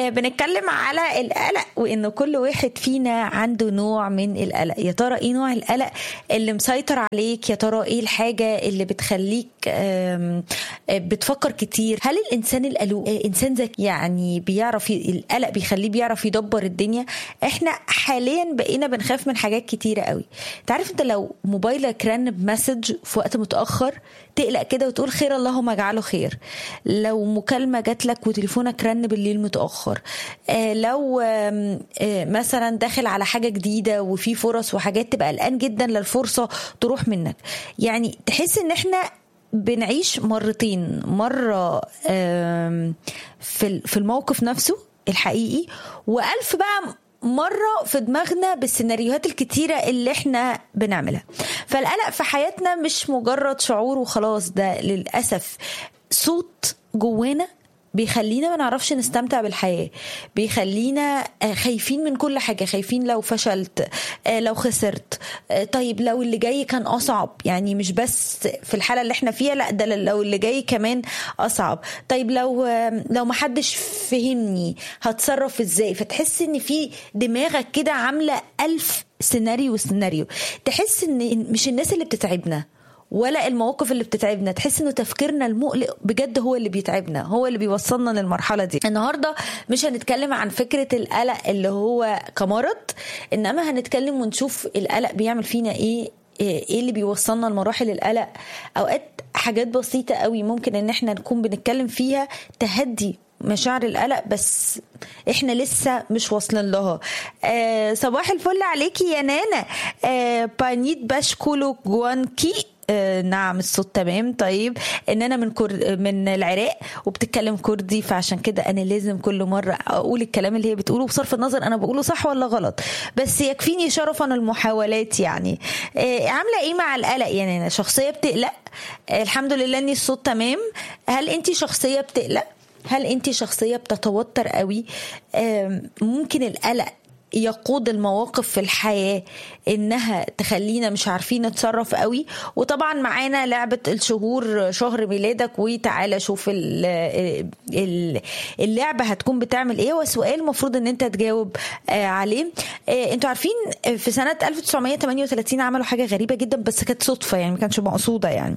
بنتكلم على القلق وان كل واحد فينا عنده نوع من القلق يا ترى ايه نوع القلق اللي مسيطر عليك يا ترى ايه الحاجه اللي بتخليك آم، آه، بتفكر كتير هل الانسان القلق آه، انسان ذكي يعني بيعرف ي- القلق بيخليه بيعرف يدبر الدنيا احنا حاليا بقينا بنخاف من حاجات كتيره قوي انت عارف انت لو موبايلك رن بمسج في وقت متاخر تقلق كده وتقول خير اللهم اجعله خير لو مكالمه جات لك وتليفونك رن بالليل متاخر آه لو آم، آه مثلا داخل على حاجه جديده وفي فرص وحاجات تبقى قلقان جدا للفرصه تروح منك يعني تحس ان احنا بنعيش مرتين مره آم، في ال- في الموقف نفسه الحقيقي والف بقى مرة في دماغنا بالسيناريوهات الكتيرة اللي احنا بنعملها فالقلق في حياتنا مش مجرد شعور وخلاص ده للأسف صوت جوانا بيخلينا ما نعرفش نستمتع بالحياة بيخلينا آه، خايفين من كل حاجة خايفين لو فشلت آه، لو خسرت آه، طيب لو اللي جاي كان أصعب يعني مش بس في الحالة اللي احنا فيها لا ده لو اللي جاي كمان أصعب طيب لو آه، لو محدش فهمني هتصرف ازاي فتحس ان في دماغك كده عاملة ألف سيناريو سيناريو تحس ان مش الناس اللي بتتعبنا ولا المواقف اللي بتتعبنا تحس انه تفكيرنا المقلق بجد هو اللي بيتعبنا هو اللي بيوصلنا للمرحله دي النهارده مش هنتكلم عن فكره القلق اللي هو كمرض انما هنتكلم ونشوف القلق بيعمل فينا ايه ايه اللي بيوصلنا لمراحل القلق اوقات حاجات بسيطه قوي ممكن ان احنا نكون بنتكلم فيها تهدي مشاعر القلق بس احنا لسه مش واصلين لها آه صباح الفل عليكي يا نانا آه بانيت باشكولو جوانكي آه نعم الصوت تمام طيب ان انا من كر... من العراق وبتتكلم كردي فعشان كده انا لازم كل مره اقول الكلام اللي هي بتقوله بصرف النظر انا بقوله صح ولا غلط بس يكفيني شرفا المحاولات يعني آه عامله ايه مع القلق يعني انا شخصيه بتقلق آه الحمد لله اني الصوت تمام هل انت شخصيه بتقلق هل انت شخصيه بتتوتر قوي آم، ممكن القلق يقود المواقف في الحياة إنها تخلينا مش عارفين نتصرف قوي وطبعا معانا لعبة الشهور شهر ميلادك وتعالى شوف ال- ال- اللعبة هتكون بتعمل إيه وسؤال المفروض إن أنت تجاوب آه، عليه آه، أنتوا عارفين في سنة 1938 عملوا حاجة غريبة جدا بس كانت صدفة يعني ما كانش مقصودة يعني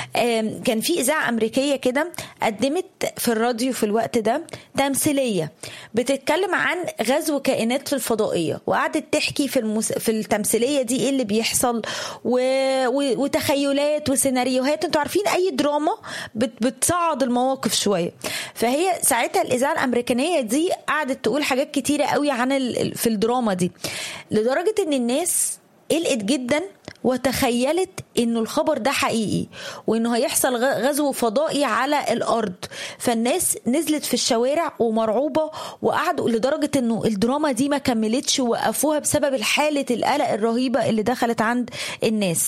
آم، كان في إذاعة أمريكية كده قدمت في الراديو في الوقت ده تمثيلية بتتكلم عن غزو كائنات في الفضائية وقعدت تحكي في المس... في التمثيلية دي ايه اللي بيحصل و... و... وتخيلات وسيناريوهات انتوا عارفين اي دراما بت... بتصعد المواقف شوية فهي ساعتها الإذاعة الأمريكانية دي قعدت تقول حاجات كتيرة قوي عن ال... في الدراما دي لدرجة ان الناس قلقت جدا وتخيلت انه الخبر ده حقيقي وانه هيحصل غ- غزو فضائي على الارض فالناس نزلت في الشوارع ومرعوبه وقعدوا لدرجه انه الدراما دي ما كملتش ووقفوها بسبب حاله القلق الرهيبه اللي دخلت عند الناس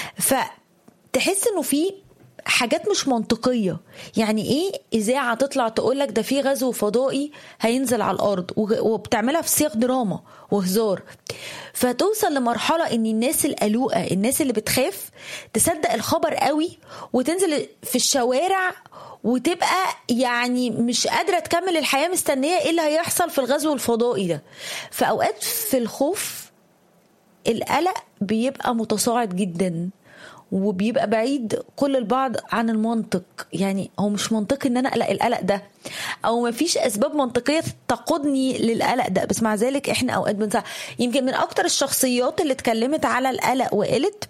فتحس انه في حاجات مش منطقية يعني ايه اذاعة تطلع تقولك ده في غزو فضائي هينزل على الارض وغ- وبتعملها في سياق دراما وهزار فتوصل لمرحلة ان الناس القلوقة الناس اللي بتخاف تصدق الخبر قوي وتنزل في الشوارع وتبقى يعني مش قادرة تكمل الحياة مستنية ايه اللي هيحصل في الغزو الفضائي ده فاوقات في الخوف القلق بيبقى متصاعد جدا وبيبقى بعيد كل البعض عن المنطق يعني هو مش منطقي ان انا اقلق القلق ده او ما فيش اسباب منطقيه تقودني للقلق ده بس مع ذلك احنا اوقات بنساعد يمكن من اكتر الشخصيات اللي اتكلمت على القلق وقالت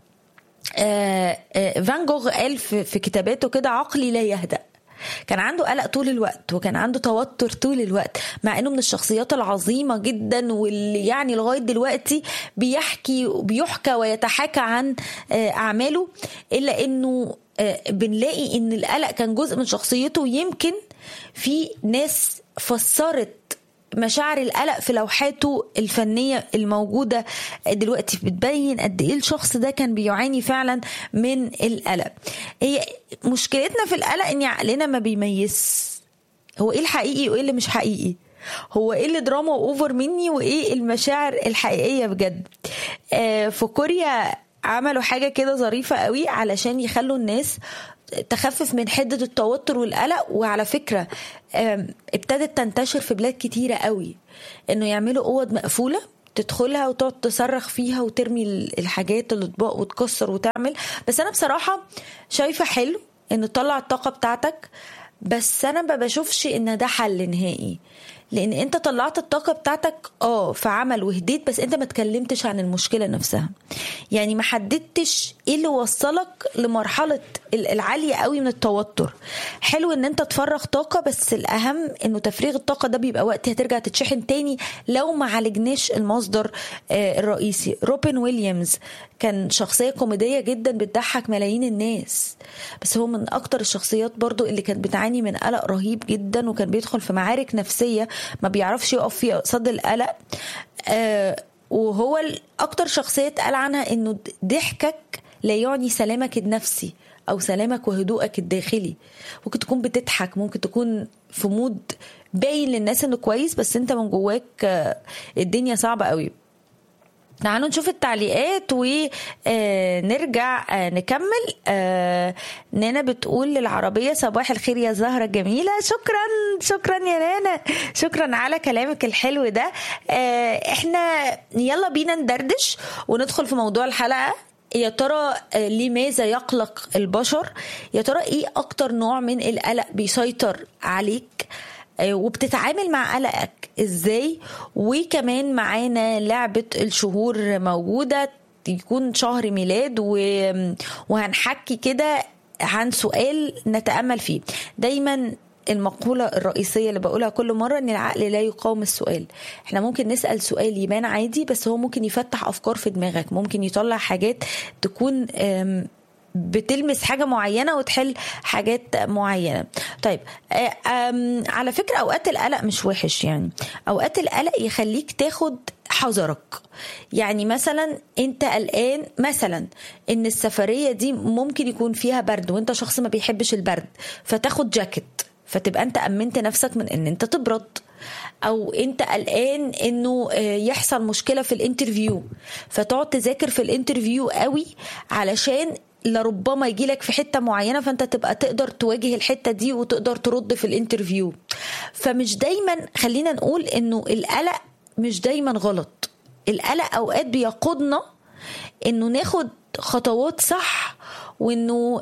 آه، آه، فان جوغ قال في في كتاباته كده عقلي لا يهدأ كان عنده قلق طول الوقت وكان عنده توتر طول الوقت مع انه من الشخصيات العظيمه جدا واللي يعني لغايه دلوقتي بيحكي بيحكى ويتحاكى عن آه، اعماله الا انه آه، بنلاقي ان القلق كان جزء من شخصيته يمكن في ناس فسرت مشاعر القلق في لوحاته الفنية الموجودة دلوقتي بتبين قد ايه الشخص ده كان بيعاني فعلا من القلق هي مشكلتنا في القلق ان عقلنا ما بيميز هو ايه الحقيقي وايه اللي مش حقيقي هو ايه اللي دراما واوفر مني وايه المشاعر الحقيقية بجد آه في كوريا عملوا حاجة كده ظريفة قوي علشان يخلوا الناس تخفف من حده التوتر والقلق وعلى فكره ابتدت تنتشر في بلاد كتيره قوي انه يعملوا اوض مقفوله تدخلها وتقعد تصرخ فيها وترمي الحاجات الاطباق وتكسر وتعمل بس انا بصراحه شايفه حلو ان تطلع الطاقه بتاعتك بس انا ما بشوفش ان ده حل نهائي لان انت طلعت الطاقه بتاعتك اه في عمل وهديت بس انت ما اتكلمتش عن المشكله نفسها يعني ما حددتش ايه اللي وصلك لمرحله العاليه قوي من التوتر حلو ان انت تفرغ طاقه بس الاهم انه تفريغ الطاقه ده بيبقى وقت هترجع تتشحن تاني لو ما عالجناش المصدر الرئيسي روبن ويليامز كان شخصيه كوميديه جدا بتضحك ملايين الناس بس هو من اكتر الشخصيات برضو اللي كانت بتعاني من قلق رهيب جدا وكان بيدخل في معارك نفسيه ما بيعرفش يقف فيها قصاد القلق آه وهو اكتر شخصيه اتقال عنها انه ضحكك لا يعني سلامك النفسي او سلامك وهدوءك الداخلي ممكن تكون بتضحك ممكن تكون في مود باين للناس انه كويس بس انت من جواك آه الدنيا صعبه قوي تعالوا نشوف التعليقات ونرجع نكمل نانا بتقول للعربية صباح الخير يا زهرة جميلة شكرا شكرا يا نانا شكرا على كلامك الحلو ده احنا يلا بينا ندردش وندخل في موضوع الحلقة يا ترى لماذا يقلق البشر يا ترى ايه اكتر نوع من القلق بيسيطر عليك وبتتعامل مع قلقك ازاي وكمان معانا لعبة الشهور موجودة يكون شهر ميلاد وهنحكي كده عن سؤال نتأمل فيه دايما المقولة الرئيسية اللي بقولها كل مرة ان العقل لا يقاوم السؤال احنا ممكن نسأل سؤال يبان عادي بس هو ممكن يفتح افكار في دماغك ممكن يطلع حاجات تكون بتلمس حاجة معينة وتحل حاجات معينة طيب على فكرة أوقات القلق مش وحش يعني أوقات القلق يخليك تاخد حذرك يعني مثلا انت قلقان مثلا ان السفرية دي ممكن يكون فيها برد وانت شخص ما بيحبش البرد فتاخد جاكيت فتبقى انت امنت نفسك من ان انت تبرد او انت قلقان انه يحصل مشكله في الانترفيو فتقعد تذاكر في الانترفيو قوي علشان لربما يجي لك في حته معينه فانت تبقى تقدر تواجه الحته دي وتقدر ترد في الانترفيو فمش دايما خلينا نقول انه القلق مش دايما غلط القلق اوقات بيقودنا انه ناخد خطوات صح وانه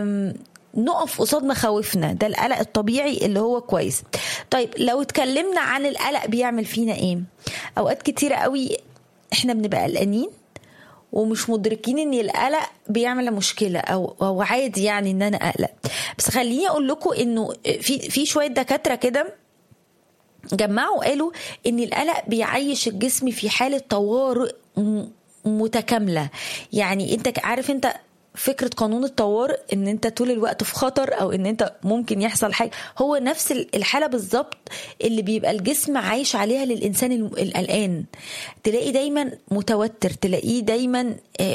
نقف قصاد مخاوفنا ده القلق الطبيعي اللي هو كويس طيب لو اتكلمنا عن القلق بيعمل فينا ايه اوقات كتيره قوي احنا بنبقى قلقانين ومش مدركين ان القلق بيعمل مشكله او او عادي يعني ان انا اقلق بس خليني اقول لكم انه في في شويه دكاتره كده جمعوا قالوا ان القلق بيعيش الجسم في حاله طوارئ متكامله يعني انت عارف انت فكرة قانون الطوارئ ان انت طول الوقت في خطر او ان انت ممكن يحصل حاجة هو نفس الحالة بالظبط اللي بيبقى الجسم عايش عليها للإنسان القلقان تلاقي دايما متوتر تلاقيه دايما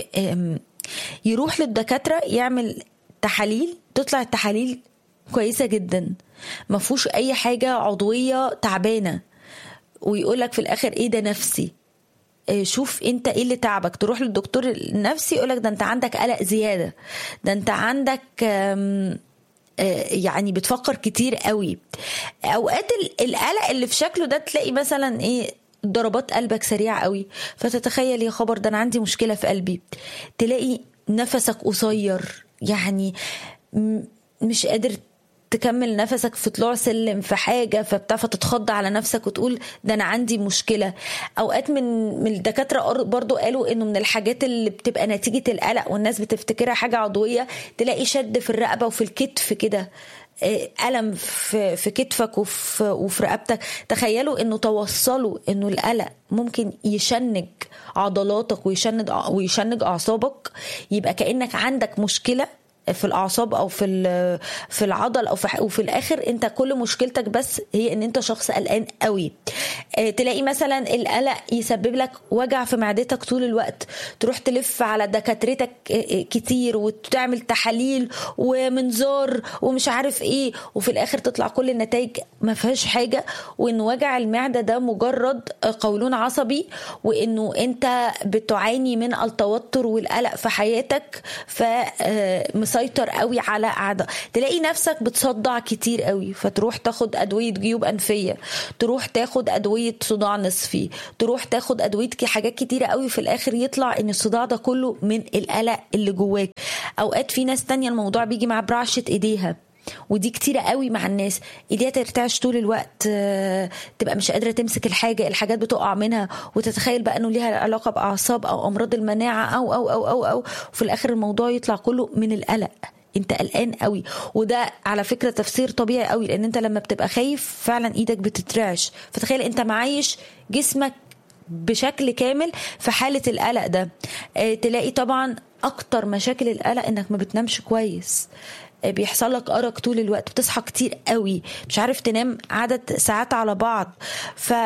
يروح للدكاترة يعمل تحاليل تطلع التحاليل كويسة جدا ما فيهوش أي حاجة عضوية تعبانة ويقولك في الآخر إيه ده نفسي شوف انت ايه اللي تعبك تروح للدكتور النفسي يقولك ده انت عندك قلق زياده ده انت عندك يعني بتفكر كتير قوي اوقات القلق اللي في شكله ده تلاقي مثلا ايه ضربات قلبك سريعه قوي فتتخيل يا خبر ده انا عندي مشكله في قلبي تلاقي نفسك قصير يعني مش قادر تكمل نفسك في طلوع سلم في حاجه فبتعرف تتخض على نفسك وتقول ده انا عندي مشكله اوقات من من الدكاتره برضو قالوا انه من الحاجات اللي بتبقى نتيجه القلق والناس بتفتكرها حاجه عضويه تلاقي شد في الرقبه وفي الكتف كده ألم في في كتفك وفي وفي رقبتك تخيلوا انه توصلوا انه القلق ممكن يشنج عضلاتك ويشنج ويشنج اعصابك يبقى كانك عندك مشكله في الاعصاب او في في العضل او في وفي الاخر انت كل مشكلتك بس هي ان انت شخص قلقان قوي تلاقي مثلا القلق يسبب لك وجع في معدتك طول الوقت تروح تلف على دكاترتك كتير وتعمل تحاليل ومنظار ومش عارف ايه وفي الاخر تطلع كل النتائج ما فيهاش حاجه وان وجع المعده ده مجرد قولون عصبي وانه انت بتعاني من التوتر والقلق في حياتك فمسيطر قوي على اعضاء تلاقي نفسك بتصدع كتير قوي فتروح تاخد ادويه جيوب انفيه تروح تاخد ادويه صداع نصفي تروح تاخد ادويه حاجات كتيره قوي في الاخر يطلع ان الصداع ده كله من القلق اللي جواك اوقات في ناس تانية الموضوع بيجي مع برعشه ايديها ودي كتيرة قوي مع الناس ايديها ترتعش طول الوقت تبقى مش قادرة تمسك الحاجة الحاجات بتقع منها وتتخيل بقى انه ليها علاقة بأعصاب او امراض المناعة او او او او او وفي الاخر الموضوع يطلع كله من القلق انت قلقان قوي وده على فكره تفسير طبيعي قوي لان انت لما بتبقى خايف فعلا ايدك بتترعش فتخيل انت معايش جسمك بشكل كامل في حاله القلق ده اه تلاقي طبعا اكتر مشاكل القلق انك ما بتنامش كويس بيحصل لك ارق طول الوقت بتصحى كتير قوي مش عارف تنام عدد ساعات على بعض ف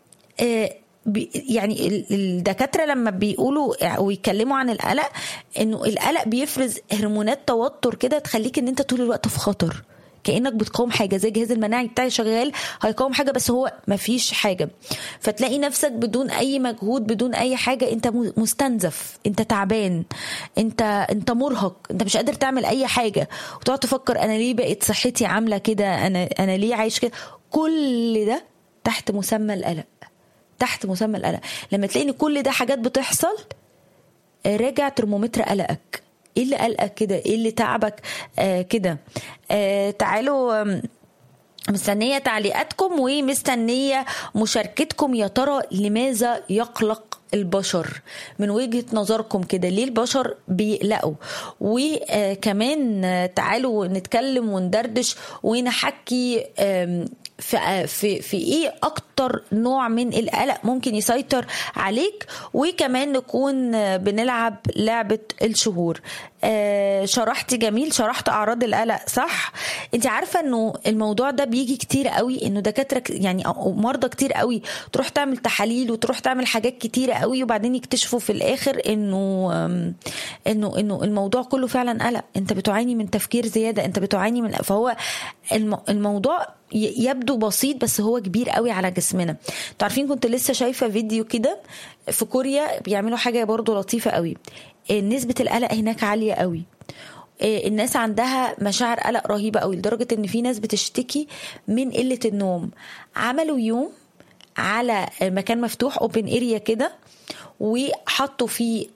يعني الدكاتره لما بيقولوا ويتكلموا عن القلق انه القلق بيفرز هرمونات توتر كده تخليك ان انت طول الوقت في خطر كانك بتقاوم حاجه زي الجهاز المناعي بتاعي شغال هيقاوم حاجه بس هو مفيش حاجه فتلاقي نفسك بدون اي مجهود بدون اي حاجه انت مستنزف انت تعبان انت انت مرهق انت مش قادر تعمل اي حاجه وتقعد تفكر انا ليه بقت صحتي عامله كده انا انا ليه عايش كده كل ده تحت مسمى القلق تحت مسمى القلق لما تلاقي ان كل ده حاجات بتحصل راجع ترمومتر قلقك ايه اللي قلقك كده ايه اللي تعبك آه كده آه تعالوا مستنية تعليقاتكم ومستنية مشاركتكم يا ترى لماذا يقلق البشر من وجهة نظركم كده ليه البشر بيقلقوا وكمان تعالوا نتكلم وندردش ونحكي في في في ايه اكتر نوع من القلق ممكن يسيطر عليك وكمان نكون بنلعب لعبه الشهور آه شرحت جميل شرحت اعراض القلق صح انت عارفه انه الموضوع ده بيجي كتير قوي انه دكاتره يعني مرضى كتير قوي تروح تعمل تحاليل وتروح تعمل حاجات كتيره قوي وبعدين يكتشفوا في الاخر انه انه انه الموضوع كله فعلا قلق انت بتعاني من تفكير زياده انت بتعاني من فهو الموضوع يبدو بسيط بس هو كبير قوي على جسمنا انتوا عارفين كنت لسه شايفه فيديو كده في كوريا بيعملوا حاجه برضو لطيفه قوي نسبه القلق هناك عاليه قوي الناس عندها مشاعر قلق رهيبه قوي لدرجه ان في ناس بتشتكي من قله النوم عملوا يوم على مكان مفتوح اوبن اريا كده وحطوا فيه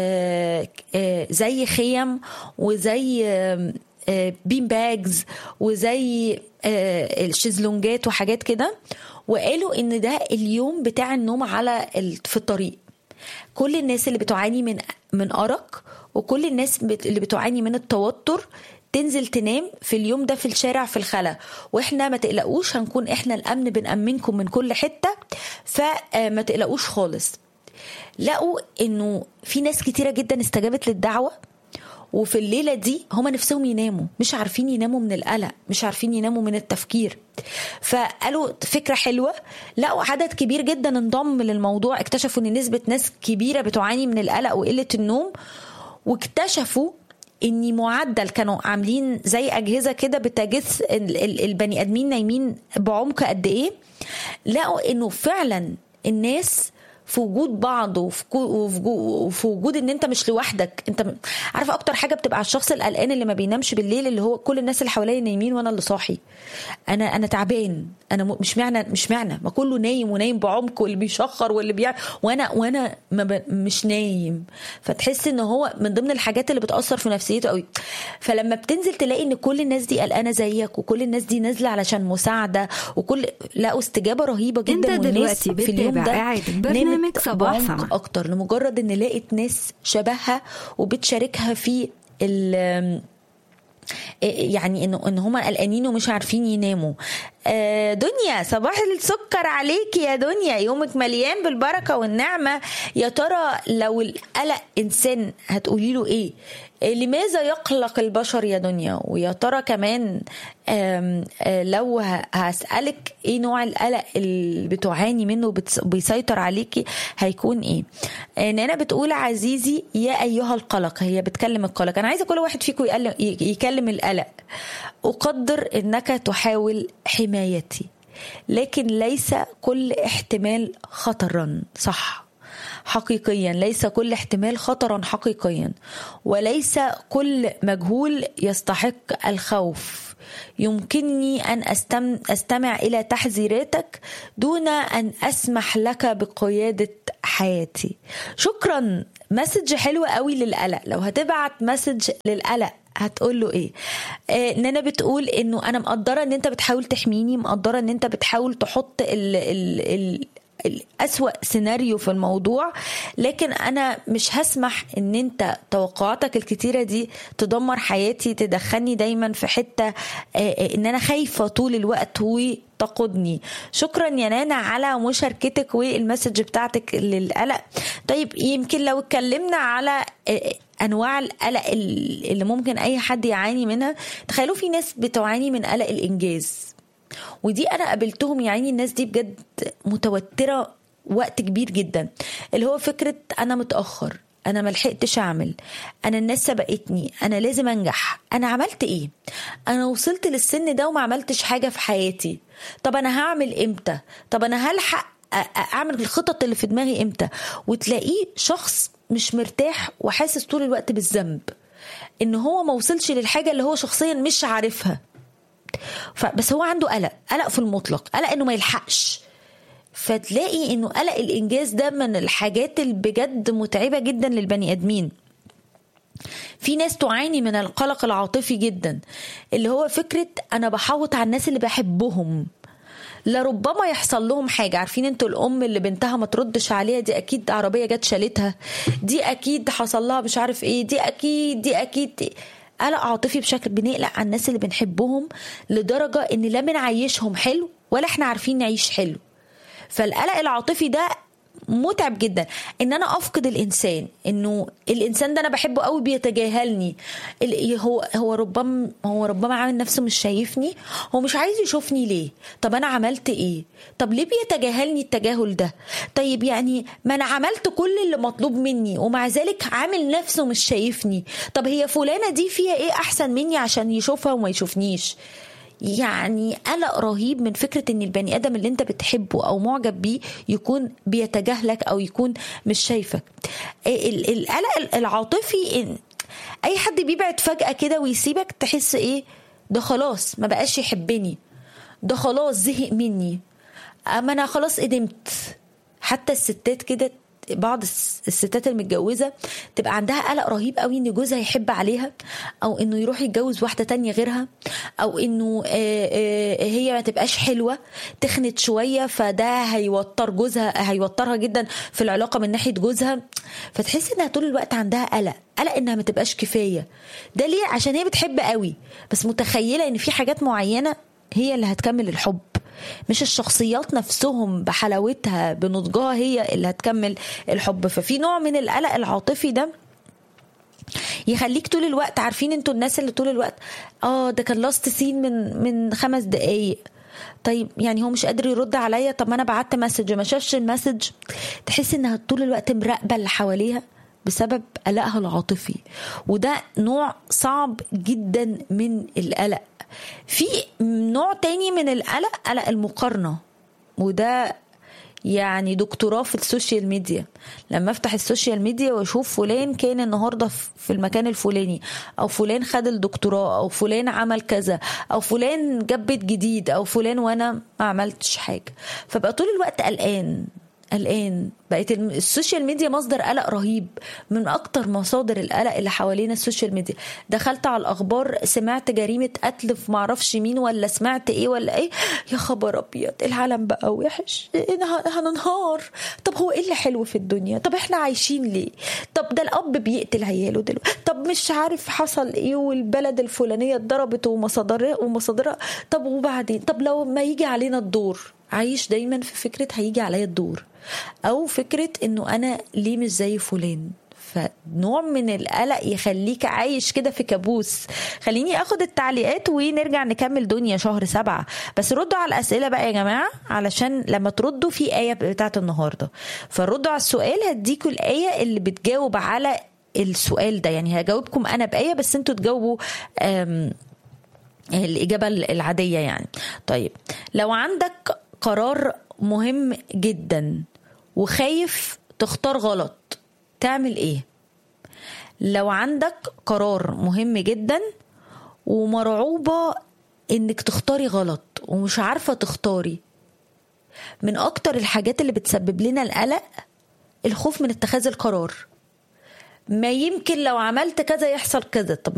زي خيم وزي بين باجز وزي الشيزلونجات وحاجات كده وقالوا ان ده اليوم بتاع النوم على في الطريق كل الناس اللي بتعاني من من ارق وكل الناس اللي بتعاني من التوتر تنزل تنام في اليوم ده في الشارع في الخلا واحنا ما تقلقوش هنكون احنا الامن بنامنكم من كل حته فما تقلقوش خالص لقوا انه في ناس كتيره جدا استجابت للدعوه وفي الليلة دي هما نفسهم يناموا مش عارفين يناموا من القلق مش عارفين يناموا من التفكير فقالوا فكرة حلوة لقوا عدد كبير جدا انضم للموضوع اكتشفوا ان نسبة ناس كبيرة بتعاني من القلق وقلة النوم واكتشفوا ان معدل كانوا عاملين زي اجهزه كده بتجس البني ادمين نايمين بعمق قد ايه لقوا انه فعلا الناس في وجود بعض وفي, وفي وجود ان انت مش لوحدك انت عارفه اكتر حاجه بتبقى على الشخص القلقان اللي ما بينامش بالليل اللي هو كل الناس اللي حواليا نايمين وانا اللي صاحي انا انا تعبان انا مش معنى مش معنى ما كله نايم ونايم بعمق واللي بيشخر واللي بيعمل وانا وانا ما ب... مش نايم فتحس ان هو من ضمن الحاجات اللي بتاثر في نفسيته قوي فلما بتنزل تلاقي ان كل الناس دي قلقانه زيك وكل الناس دي نازله علشان مساعده وكل لقوا استجابه رهيبه جدا انت والناس دلوقتي في اليوم ده برنامج برنامج صباح سما اكتر لمجرد ان لقيت ناس شبهها وبتشاركها في ال يعني انه ان هم قلقانين ومش عارفين يناموا آه، دنيا صباح السكر عليك يا دنيا يومك مليان بالبركة والنعمة يا ترى لو القلق إنسان هتقولي له إيه آه، لماذا يقلق البشر يا دنيا ويا ترى كمان آم، آه، لو ه- هسألك ايه نوع القلق اللي بتعاني منه بتس- بيسيطر عليكي هيكون ايه آه، نانا بتقول عزيزي يا ايها القلق هي بتكلم القلق انا عايزه كل واحد فيكم يقل- ي- يكلم القلق اقدر انك تحاول حمايتي لكن ليس كل احتمال خطرا صح حقيقيا ليس كل احتمال خطرا حقيقيا وليس كل مجهول يستحق الخوف يمكنني ان أستم استمع الى تحذيراتك دون ان اسمح لك بقياده حياتي شكرا مسج حلوة قوي للقلق لو هتبعت مسج للقلق هتقول له ايه آه نانا بتقول انه انا مقدره ان انت بتحاول تحميني مقدره ان انت بتحاول تحط ال ال ال الأسوأ سيناريو في الموضوع لكن أنا مش هسمح إن أنت توقعاتك الكتيرة دي تدمر حياتي تدخلني دايما في حتة آه، آه، إن أنا خايفة طول الوقت وتقودني شكرا يا نانا على مشاركتك والمسج بتاعتك للقلق طيب يمكن لو اتكلمنا على آه، انواع القلق اللي ممكن اي حد يعاني منها تخيلوا في ناس بتعاني من قلق الانجاز ودي انا قابلتهم يعني الناس دي بجد متوتره وقت كبير جدا اللي هو فكره انا متاخر انا ملحقتش اعمل انا الناس سبقتني انا لازم انجح انا عملت ايه انا وصلت للسن ده وما عملتش حاجه في حياتي طب انا هعمل امتى طب انا هلحق أ- أ- اعمل الخطط اللي في دماغي امتى وتلاقيه شخص مش مرتاح وحاسس طول الوقت بالذنب ان هو ما وصلش للحاجه اللي هو شخصيا مش عارفها فبس هو عنده قلق قلق في المطلق قلق انه ما يلحقش فتلاقي انه قلق الانجاز ده من الحاجات اللي بجد متعبه جدا للبني ادمين في ناس تعاني من القلق العاطفي جدا اللي هو فكره انا بحوط على الناس اللي بحبهم لربما يحصل لهم حاجة عارفين انتوا الأم اللي بنتها ما تردش عليها دي أكيد عربية جت شالتها دي أكيد حصل لها مش عارف ايه دي أكيد دي أكيد قلق عاطفي بشكل بنقلق على الناس اللي بنحبهم لدرجة إن لا بنعيشهم حلو ولا احنا عارفين نعيش حلو فالقلق العاطفي ده متعب جدا ان انا افقد الانسان انه الانسان ده انا بحبه قوي بيتجاهلني ال- هو هو ربما هو ربما عامل نفسه مش شايفني هو مش عايز يشوفني ليه طب انا عملت ايه طب ليه بيتجاهلني التجاهل ده طيب يعني ما انا عملت كل اللي مطلوب مني ومع ذلك عامل نفسه مش شايفني طب هي فلانه دي فيها ايه احسن مني عشان يشوفها وما يشوفنيش يعني قلق رهيب من فكره ان البني ادم اللي انت بتحبه او معجب بيه يكون بيتجاهلك او يكون مش شايفك ال- القلق العاطفي إن اي حد بيبعد فجاه كده ويسيبك تحس ايه ده خلاص ما بقاش يحبني ده خلاص زهق مني اما انا خلاص قدمت حتى الستات كده بعض الس- الستات المتجوزه تبقى عندها قلق رهيب قوي ان جوزها يحب عليها او انه يروح يتجوز واحده تانية غيرها او انه آه، آه، هي ما تبقاش حلوه تخنت شويه فده هيوتر جوزها هيوترها جدا في العلاقه من ناحيه جوزها فتحس انها طول الوقت عندها قلق قلق انها ما تبقاش كفايه ده ليه عشان هي بتحب قوي بس متخيله ان في حاجات معينه هي اللي هتكمل الحب مش الشخصيات نفسهم بحلاوتها بنضجها هي اللي هتكمل الحب ففي نوع من القلق العاطفي ده يخليك طول الوقت عارفين انتوا الناس اللي طول الوقت اه ده كان لاست سين من من خمس دقايق طيب يعني هو مش قادر يرد عليا طب ما انا بعت مسج ما شافش المسج تحس انها طول الوقت مراقبه اللي حواليها بسبب قلقها العاطفي وده نوع صعب جدا من القلق في نوع تاني من القلق قلق المقارنه وده يعني دكتوراه في السوشيال ميديا لما افتح السوشيال ميديا واشوف فلان كان النهارده في المكان الفلاني او فلان خد الدكتوراه او فلان عمل كذا او فلان جاب بيت جديد او فلان وانا ما عملتش حاجه فبقى طول الوقت قلقان قلقان بقت السوشيال ميديا مصدر قلق رهيب من اكتر مصادر القلق اللي حوالينا السوشيال ميديا دخلت على الاخبار سمعت جريمه قتل في معرفش مين ولا سمعت ايه ولا ايه يا خبر ابيض العالم بقى وحش هننهار طب هو ايه اللي حلو في الدنيا طب احنا عايشين ليه طب ده الاب بيقتل عياله دلوقتي طب مش عارف حصل ايه والبلد الفلانيه اتضربت ومصادرها ومصادرها طب وبعدين طب لو ما يجي علينا الدور عايش دايما في فكره هيجي عليا الدور او فكره انه انا ليه مش زي فلان فنوع من القلق يخليك عايش كده في كابوس خليني اخد التعليقات ونرجع نكمل دنيا شهر سبعة بس ردوا على الاسئله بقى يا جماعه علشان لما تردوا في ايه بتاعت النهارده فردوا على السؤال هديكوا الايه اللي بتجاوب على السؤال ده يعني هجاوبكم انا بايه بس انتوا تجاوبوا الاجابه العاديه يعني طيب لو عندك قرار مهم جدا وخايف تختار غلط تعمل ايه لو عندك قرار مهم جدا ومرعوبة انك تختاري غلط ومش عارفة تختاري من اكتر الحاجات اللي بتسبب لنا القلق الخوف من اتخاذ القرار ما يمكن لو عملت كذا يحصل كذا طب